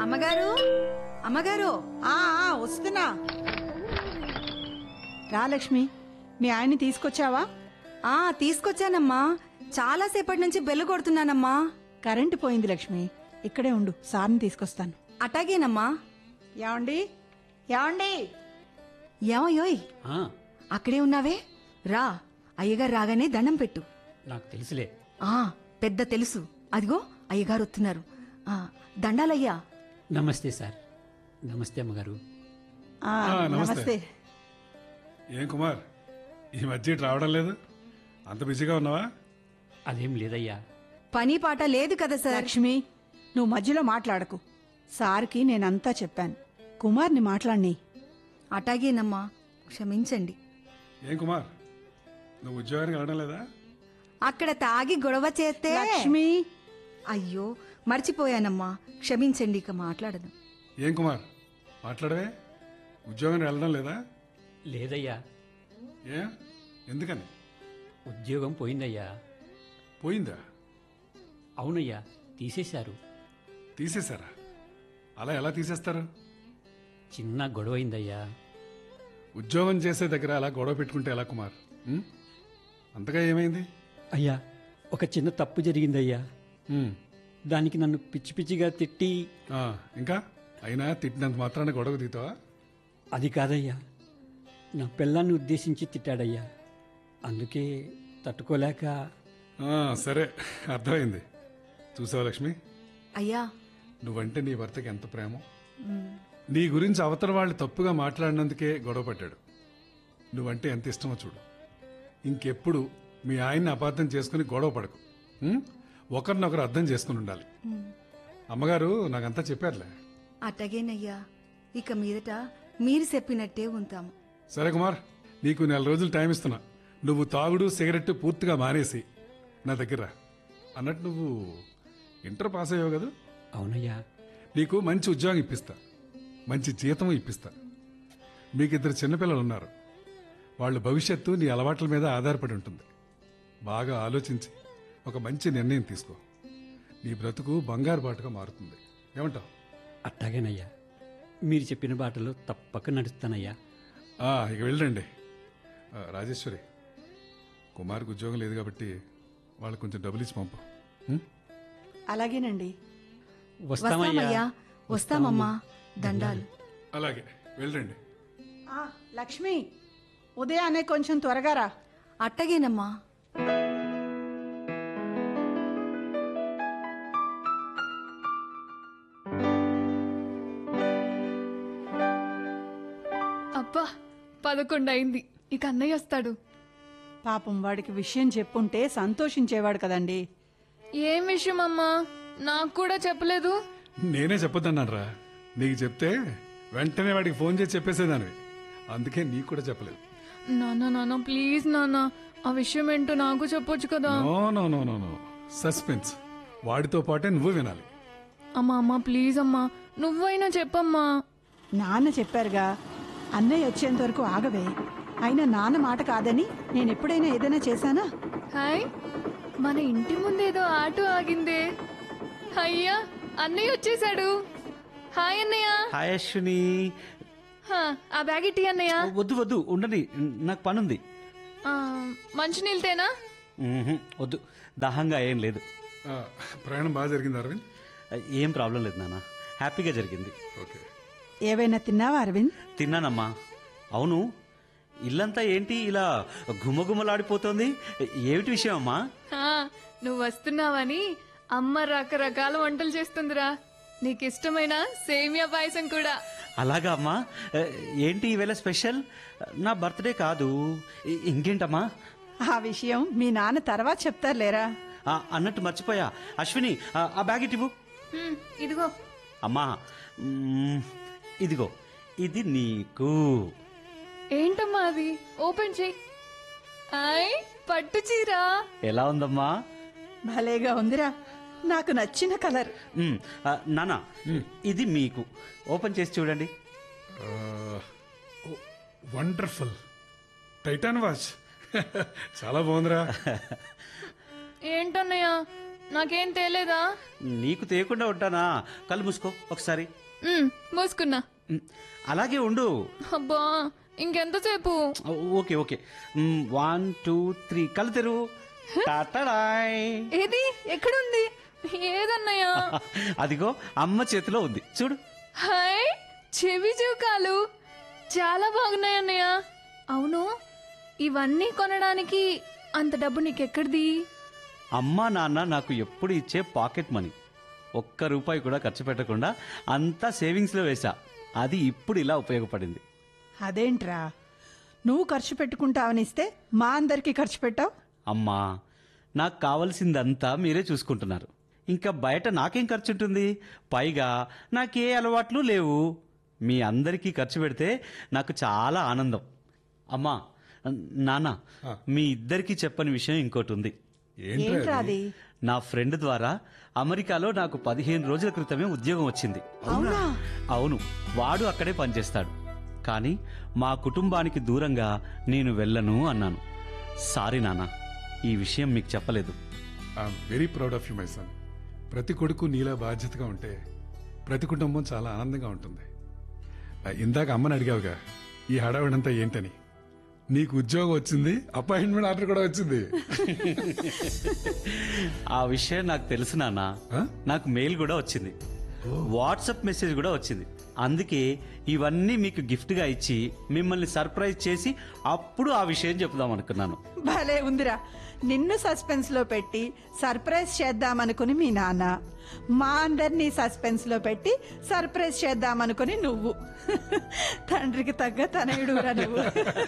అమ్మగారు అమ్మగారు ఆ ఆ, వస్తున్నా రా లక్ష్మి మీ ఆయన్ని తీసుకొచ్చావా ఆ తీసుకొచ్చానమ్మా చాలాసేపటి నుంచి బెల్లు కొడుతున్నానమ్మా కరెంటు పోయింది లక్ష్మి ఇక్కడే ఉండు సార్ని తీసుకొస్తాను అటాగేనమ్మా ఏమండి ఏమండి ఏమయ్యోయ్ ఆ, అక్కడే ఉన్నావే రా అయ్యగారు రాగానే దండం పెట్టు నాకు తెలుసులే ఆ పెద్ద తెలుసు అదిగో అయ్యగారు వస్తున్నారు ఆ దండాలయ్యా నమస్తే సార్ నమస్తే అమ్మగారు ఆ, ఆ, నమస్తే. నమస్తే ఏం కుమార్ ఈ మధ్య ఇటు రావడం లేదు అంత బిజీగా ఉన్నావా అదేం లేదయ్యా పని పాట లేదు కదా సార్ లక్ష్మి నువ్వు మధ్యలో మాట్లాడకు సార్కి నేనంతా చెప్పాను కుమార్ని మాట్లాడిని అటాగేనమ్మా క్షమించండి ఏం కుమార్ నువ్వు ఉద్యోగానికి వెళ్ళడం లేదా అక్కడ తాగి గొడవ చేస్తే లక్ష్మి అయ్యో మర్చిపోయానమ్మా క్షమించండి ఇక మాట్లాడను ఏం కుమార్ మాట్లాడవే ఉద్యోగానికి వెళ్ళడం లేదా లేదయ్యా ఏ ఎందుకని ఉద్యోగం పోయిందయ్యా పోయిందా అవునయ్యా తీసేశారు తీసేశారా అలా ఎలా తీసేస్తారు చిన్న గొడవైందయ్యా ఉద్యోగం చేసే దగ్గర అలా గొడవ పెట్టుకుంటే ఎలా కుమార్ ఉం? అంతగా ఏమైంది అయ్యా ఒక చిన్న తప్పు జరిగిందయ్యా ఉం. దానికి నన్ను పిచ్చి పిచ్చిగా తిట్టి ఆ, ఇంకా అయినా తిట్టినంత మాత్రాన గొడవ తీతావా అది కాదయ్యా నా పిల్లాన్ని ఉద్దేశించి తిట్టాడయ్యా అందుకే తట్టుకోలేక ఆ, సరే అర్థమైంది చూసావా లక్ష్మి అయ్యా నువ్వంటే నీ భర్తకి ఎంత ప్రేమ నీ గురించి అవతల వాళ్ళు తప్పుగా మాట్లాడినందుకే గొడవ పడ్డాడు నువ్వంటే ఎంత ఇష్టమో చూడు ఇంకెప్పుడు మీ ఆయన్ని అపార్థం చేసుకుని గొడవ పడకు ఉం? ఒకరినొకరు అర్థం చేసుకుని ఉండాలి అమ్మగారు నాకంతా చెప్పారులే అటగేనయ్యా ఇక మీదట మీరు చెప్పినట్టే ఉంటాము సరే కుమార్ నీకు నెల రోజులు టైం ఇస్తున్నా నువ్వు తాగుడు సిగరెట్ పూర్తిగా మానేసి నా దగ్గర రా. అన్నట్టు నువ్వు ఇంటర్ పాస్ అయ్యావు కదా అవునయ్యా నీకు మంచి ఉద్యోగం ఇప్పిస్తా మంచి జీతం ఇప్పిస్తా మీకు ఇద్దరు చిన్నపిల్లలు ఉన్నారు వాళ్ళ భవిష్యత్తు నీ అలవాట్ల మీద ఆధారపడి ఉంటుంది బాగా ఆలోచించి ఒక మంచి నిర్ణయం తీసుకో నీ బ్రతుకు బంగారు బాటుగా మారుతుంది ఏమంటావు అట్టాగేనయ్యా మీరు చెప్పిన బాటలో తప్పక నడుస్తానయ్యా ఆ, ఇక వెళ్ళండి ఆ, రాజేశ్వరి కుమార్కి ఉద్యోగం లేదు కాబట్టి వాళ్ళకి కొంచెం డబ్బులు ఇచ్చి పంపు ఉం? అలాగేనండి వస్తామయ్యా వస్తామమ్మా దండాలు అలాగే వెళ్ళండి ఆ, లక్ష్మి ఉదయాన్నే కొంచెం త్వరగా రా అట్టగేనమ్మా అబ్బా పదకొండు అయింది ఇక అన్నయ్య వస్తాడు పాపం వాడికి విషయం చెప్పుంటే సంతోషించేవాడు కదండి ఏం విషయం అమ్మా నాకు కూడా చెప్పలేదు నేనే చెప్పొద్దన్నాను రా నీకు చెప్తే వెంటనే వాడికి ఫోన్ చేసి చెప్పేసేదానివి అందుకే నీకు కూడా చెప్పలేదు నాన్న నాన్న ప్లీజ్ నాన్న ఆ విషయం ఏంటో నాకు చెప్పొచ్చు కదా no no no no no suspense వాడితో పాటే నువ్వు వినాలి అమ్మా అమ్మా ప్లీజ్ అమ్మా నువ్వైనా చెప్పమ్మా నాన్న చెప్పారుగా అన్నయ్య వచ్చేంత వరకు ఆగవే అయినా నాన్న మాట కాదని నేను ఎప్పుడైనా ఏదైనా చేశానా హాయ్ మన ఇంటి ముందేదో ఆటో ఆగిందే అయ్యా అన్నయ్య వచ్చేసాడు హాయ్ అన్నయ్య హాయ్ అశ్విని హా, ఆ బ్యాగ్ ఇట్టి అన్నయ్య వద్దు వద్దు ఉండని నాకు పనుంది ఆ, మంచినీళ్ళతేనా మ్మ్హ్మ్. వద్దు దాహంగా ఏం లేదు ఆ, ప్రయాణం బాగా జరిగింది అరవింద్ ఏం ప్రాబ్లం లేదు నాన్న హ్యాపీగా జరిగింది ఓకే ఏవైనా తిన్నావా అరవింద్ తిన్నానమ్మా అవును ఇల్లంతా ఏంటి ఇలా గుమగుమలాడిపోతోంది ఏమిటి విషయం అమ్మా హా, నువ్వు వస్తున్నావని అమ్మ రకరకాల వంటలు చేస్తుందిరా నీకు ఇష్టమైన సేమియా పాయసం కూడా అలాగా అమ్మా ఏ, ఏంటి ఈవేళ స్పెషల్ నా బర్త్డే కాదు ఇ- ఇంకేంటమ్మా ఆ విషయం మీ నాన్న తర్వాత చెప్తారులేరా ఆ, అన్నట్టు మర్చిపోయా అశ్విని ఆ, ఆ బ్యాగ్ ఇటివు హ్మ్, ఇదిగో అమ్మా మ్మ్, ఇదిగో ఇది నీకు ఏంటమ్మా అది ఓపెన్ చెయ్యి ఐ పట్టు చీర ఎలా ఉందమ్మా భలేగా ఉందిరా నాకు నచ్చిన కలర్ మ్మ్, ఆ, నానా ఇది మీకు ఓపెన్ చేసి చూడండి వండర్ఫుల్ టైటాన్ వాచ్ చాలా బాగుందిరా ఏంటన్నయ్య నాకేం తేలేదా నీకు తేయకుండా ఉంటానా కళ్ళు మూసుకో ఒకసారి ఉమ్, మూసుకున్నా మ్, అలాగే ఉండు అబ్బా ఇంకెంతసేపు okay okay hmm, one two three కళ్ళు తెరువు టాటాడాయ్. ఏది ఎక్కడుంది ఏదన్నయ్యా అదిగో అమ్మ చేతిలో ఉంది చూడు హాయ్ చెవి చూకాలు చాలా బాగున్నాయి అన్నయ్య అవును ఇవన్నీ కొనడానికి అంత డబ్బు నీకెక్కడిది అమ్మా నాన్న నాకు ఎప్పుడు ఇచ్చే పాకెట్ మనీ ఒక్క రూపాయి కూడా ఖర్చు పెట్టకుండా అంతా సేవింగ్స్లో వేశా అది ఇప్పుడు ఇలా ఉపయోగపడింది అదేంట్రా నువ్వు ఖర్చు పెట్టుకుంటావనిస్తే మా అందరికీ ఖర్చు పెట్టావు అమ్మా నాకు కావలసిందంతా మీరే చూసుకుంటున్నారు ఇంకా బయట నాకేం ఖర్చు ఉంటుంది పైగా నాకే అలవాట్లు లేవు మీ అందరికీ ఖర్చు పెడితే నాకు చాలా ఆనందం అమ్మా నాన్న మీ ఇద్దరికీ చెప్పని విషయం ఇంకోటి ఉంది ఏంట్రా అది నా ఫ్రెండ్ ద్వారా అమెరికాలో నాకు పదిహేను రోజుల క్రితమే ఉద్యోగం వచ్చింది అవునా అవును వాడు అక్కడే పనిచేస్తాడు కానీ మా కుటుంబానికి దూరంగా నేను వెళ్ళను అన్నాను సారీ నాన్న ఈ విషయం మీకు చెప్పలేదు I'm very proud of you my son ప్రతి కొడుకు నీలా బాధ్యతగా ఉంటే ప్రతి కుటుంబం చాలా ఆనందంగా ఉంటుంది ఆ, ఇందాక అమ్మని అడిగావుగా ఈ హడావిడంతా ఏంటని నీకు ఉద్యోగం వచ్చింది అపాయింట్మెంట్ ఆర్డర్ కూడా వచ్చింది ఆ విషయం నాకు తెలుసు నాన్న ఆ? నాకు మెయిల్ కూడా వచ్చింది వాట్సాప్ మెసేజ్ కూడా వచ్చింది అందుకే ఇవన్నీ మీకు గిఫ్ట్గా ఇచ్చి మిమ్మల్ని సర్ప్రైజ్ చేసి అప్పుడు ఆ విషయం చెప్దాం అనుకున్నాను భలే ఉందిరా నిన్ను సస్పెన్స్ లో పెట్టి సర్ప్రైజ్ చేద్దామనుకుని మీ నాన్న మా అందరినీ సస్పెన్స్ లో పెట్టి సర్ప్రైజ్ చేద్దామనుకుని నువ్వు తండ్రికి తగ్గ తనయుడురా నువ్వు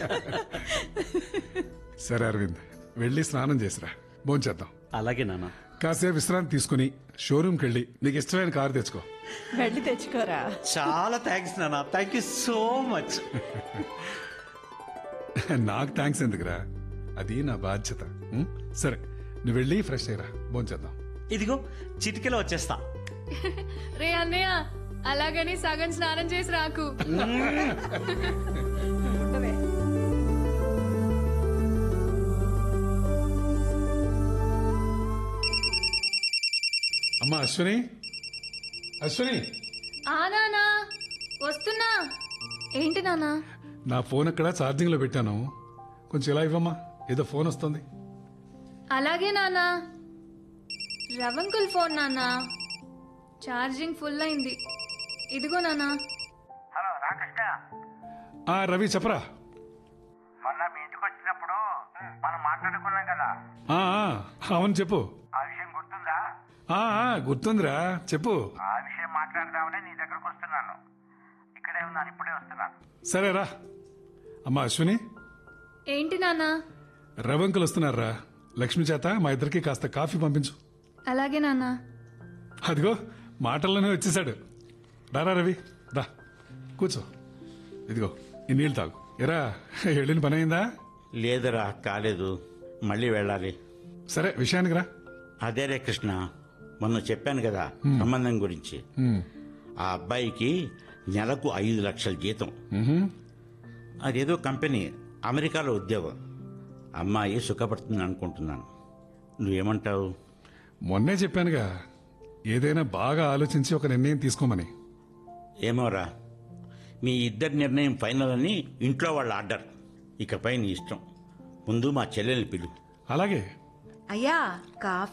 సరే అరవింద్ వెళ్ళి స్నానం చేసిరా భోంచేద్దాం అలాగే నాన్న కాసేపు విశ్రాంతి తీసుకుని షోరూమ్కి వెళ్ళి నీకు ఇష్టమైన కారు తెచ్చుకో వెళ్ళి తెచ్చుకోరా చాలా థ్యాంక్స్ నాన్న థ్యాంక్ యూ సో మచ్ నాకు థ్యాంక్స్ ఎందుకురా అది నా బాధ్యత ఉం? సరే నువ్వు వెళ్ళి ఫ్రెష్ అయ్యరా భోంచేద్దాం ఇదిగో చిటికెలో వచ్చేస్తా రే అన్నయ్య అలాగని సగం స్నానం చేసి రాకు ఉండవే. అమ్మా అశ్విని అశ్విని ఆ నానా వస్తున్నా ఏంటి నానా నా ఫోన్ అక్కడ ఛార్జింగ్ లో పెట్టాను కొంచెం ఇలా ఇవ్వమ్మా ఏదో ఫోన్ వస్తుంది అలాగే నానా రవంకుల్ ఫోన్ నానా ఛార్జింగ్ ఫుల్ అయింది ఇదిగో నానా హలో రాకృష్ణ ఆ రవి చెప్పరా మొన్న మీ ఇంటికి వచ్చినప్పుడు మనం మాట్లాడుకున్నాం కదా ఆ, ఆ, అవును చెప్పు ఆ విషయం గుర్తుందా ఆ, ఆ, గుర్తుందిరా చెప్పు ఆ విషయం మాట్లాడదామని నీ దగ్గరకు వస్తున్నాను ఇక్కడే ఉన్నాను ఇప్పుడే వస్తున్నాను సరే రా అమ్మా అశ్విని ఏంటి నానా రవంకులు వస్తున్నారా లక్ష్మి చేత మా ఇద్దరికి కాస్త కాఫీ పంపించు అలాగే నాన్నా అదిగో మాటల్లోనే వచ్చేసాడు రారా రవి రా కూర్చో ఇదిగో ఈ నీళ్ళు తాగు ఎరా వెళ్ళిన పని అయిందా లేదురా కాలేదు మళ్ళీ వెళ్ళాలి సరే విషయానికి రా అదేరే కృష్ణ మొన్న చెప్పాను కదా సంబంధం గురించి ఉమ్, ఆ అబ్బాయికి నెలకు ఐదు లక్షల జీతం ఉహుం. అదేదో కంపెనీ అమెరికాలో ఉద్యోగం అమ్మాయి సుఖపడుతుంది అనుకుంటున్నాను నువ్వేమంటావు మొన్నే చెప్పానుగా ఏదైనా బాగా ఆలోచించి ఒక నిర్ణయం తీసుకోమని ఏమోరా మీ ఇద్దరి నిర్ణయం ఫైనల్ అని ఇంట్లో వాళ్ళ ఆర్డర్ ఇకపై నీ ఇష్టం ముందు మా చెల్లెల్ని పిలు అలాగే అయ్యా కాఫీ